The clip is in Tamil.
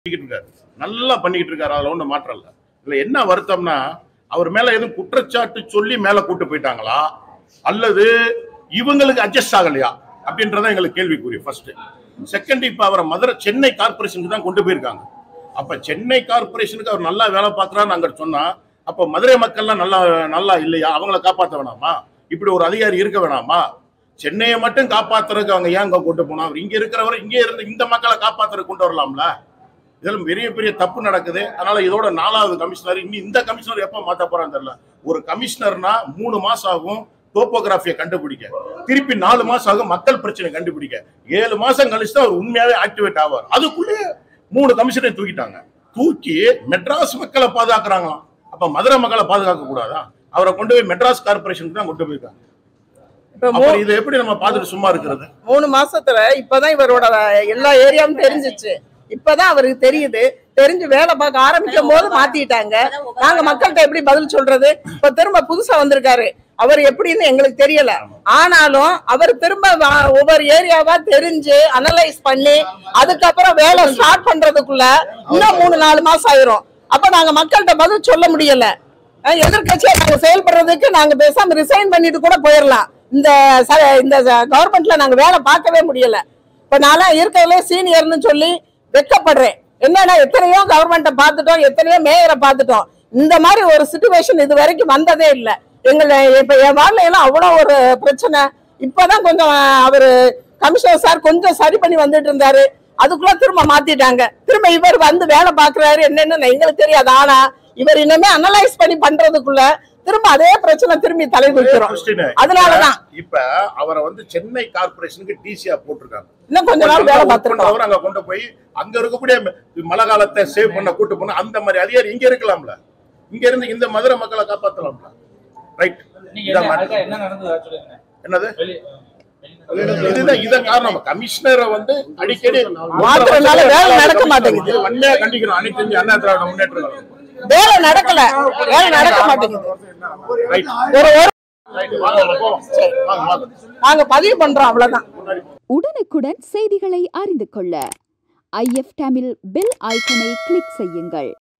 பண்ணிக்கிட்டு இருக்காரு நல்லா பண்ணிக்கிட்டு இருக்காரு அதுல ஒண்ணும் மாற்றம் இல்ல இதுல என்ன வருத்தம்னா அவர் மேல எதுவும் குற்றச்சாட்டு சொல்லி மேல கூட்டு போயிட்டாங்களா அல்லது இவங்களுக்கு அட்ஜஸ்ட் ஆகலையா அப்படின்றத எங்களுக்கு கேள்விக்குரிய ஃபர்ஸ்ட் செகண்ட் இப்ப அவரை மதுரை சென்னை கார்பரேஷனுக்கு தான் கொண்டு போயிருக்காங்க அப்ப சென்னை கார்பரேஷனுக்கு அவர் நல்லா வேலை பார்க்கறான்னு அங்க சொன்னா அப்ப மதுரை மக்கள்லாம் நல்லா நல்லா இல்லையா அவங்கள காப்பாற்ற வேணாமா இப்படி ஒரு அதிகாரி இருக்க வேணாமா சென்னையை மட்டும் காப்பாத்துறதுக்கு அவங்க ஏன் அங்க கொண்டு போனா அவர் இங்க இருக்கிறவர் இங்கே இருந்து இந்த மக்களை காப்பாத்துறதுக்கு கொண்டு வரலாம்ல இதில் பெரிய பெரிய தப்பு நடக்குது அதனால இதோட நாலாவது கமிஷனர் இன்னும் இந்த கமிஷனர் எப்ப மாத்த போறான்னு தெரியல ஒரு கமிஷனர்னா மூணு மாசம் ஆகும் டோப்போகிராஃபியை கண்டுபிடிக்க திருப்பி நாலு மாசம் ஆகும் மக்கள் பிரச்சனை கண்டுபிடிக்க ஏழு மாசம் கழிச்சு தான் அவர் உண்மையாவே ஆக்டிவேட் ஆவார் அதுக்குள்ளே மூணு கமிஷனை தூக்கிட்டாங்க தூக்கி மெட்ராஸ் மக்களை பாதுகாக்கிறாங்களாம் அப்ப மதுரை மக்களை பாதுகாக்க கூடாதா அவரை கொண்டு போய் மெட்ராஸ் கார்பரேஷனுக்கு தான் கொண்டு போயிருக்காங்க இப்ப மூ- அப்புறம் இதை எப்படி நம்ம பார்த்துட்டு சும்மா இருக்கிறது மூணு மாசத்துல இப்பதான் இவரோட எல்லா ஏரியாவும் தெரிஞ்சிச்சு இப்பதான் அவருக்கு தெரியுது தெரிஞ்சு வேலை பார்க்க ஆரம்பிக்கும் போது மாத்திட்டாங்க நாங்க மக்கள்கிட்ட எப்படி பதில் சொல்றது இப்ப திரும்ப புதுசா வந்திருக்காரு அவர் எப்படின்னு எங்களுக்கு தெரியல ஆனாலும் அவர் திரும்ப வா- ஒவ்வொரு ஏரியாவா தெரிஞ்சு அனலைஸ் பண்ணி அதுக்கப்புறம் வேலை ஸ்டார்ட் பண்றதுக்குள்ள இன்னும் மூணு நாலு மாசம் ஆயிரும் அப்ப நாங்க மக்கள்கிட்ட பதில் சொல்ல முடியல அஹ் எதிர்க்கட்சியா நாங்க செயல்படுறதுக்கு நாங்க பேசாம ரிசைன் பண்ணிட்டு கூட போயிடலாம் இந்த ச- இந்த கவர்மெண்ட்ல நாங்க வேலை பார்க்கவே முடியல இப்ப நான்லாம் இருக்கிறதுல சீனியர்னு சொல்லி வெட்கப்படுறேன் என்னன்னா எத்தனையோ கவர்மெண்ட்டை பார்த்துட்டோம் எத்தனையோ மேயரை பார்த்துட்டோம் இந்த மாதிரி ஒரு சுச்சுவேஷன் இது வரைக்கும் வந்ததே இல்லை எங்களை இப்ப என் வாழ்ல எல்லாம் அவ்வளோ ஒரு பிரச்சனை இப்பதான் கொஞ்சம் அவரு கமிஷனர் சார் கொஞ்சம் சரி பண்ணி வந்துட்டு இருந்தாரு அதுக்குள்ள திரும்ப மாத்திட்டாங்க திரும்ப இவர் வந்து வேலை பாக்குறாரு என்னன்னு எங்களுக்கு தெரியாது ஆனா இவர் இனிமே அனலைஸ் பண்ணி பண்றதுக்குள்ள திரும்ப அதே பிரச்சனை திரும்பி தலை தூக்கிறோம் Question. அதனாலதான் இப்ப அவரை வந்து சென்னை கார்பரேஷனுக்கு டிசியா போட்டிருக்காங்க இன்னும் கொஞ்ச நாள் வேலை பார்த்திருக்கோம் அவர் அங்க கொண்டு போய் அங்க இருக்கக்கூடிய மழை காலத்தை சேவ் பண்ண கூட்டு போன அந்த மாதிரி அதிகாரி இங்க இருக்கலாம்ல இங்க இருந்து இந்த மதுரை மக்களை காப்பாத்தலாம்ல ரைட் நீங்க என்ன அதுக்காக என்ன நடந்தது அதை சொல்லுங்க என்னது வெளி வெளி- இதுதான் இதான் காரணம் கமிஷனரை வந்து அடிக்கடி மாத்துறதுனால வேலை நடக்க மாட்டேங்குது. வன்மையா கண்டிக்கிறோம் அனைத்து இந்திய அண்ணா திராவிட முன்னேற்ற கழகம். வேலை நடக்கல வேலை நடக்க மாட்டேங்குது ரைட் ஒரு ஒரு ரைட் வாங்க போவோம் வாங்க வாங்க நாங்க பதிவு பண்றோம் அவ்வளவுதான் உடனுக்குடன் செய்திகளை அறிந்து கொள்ள ஐஎஃப் தமிழ் பெல் ஐக்கனை கிளிக் செய்யுங்கள்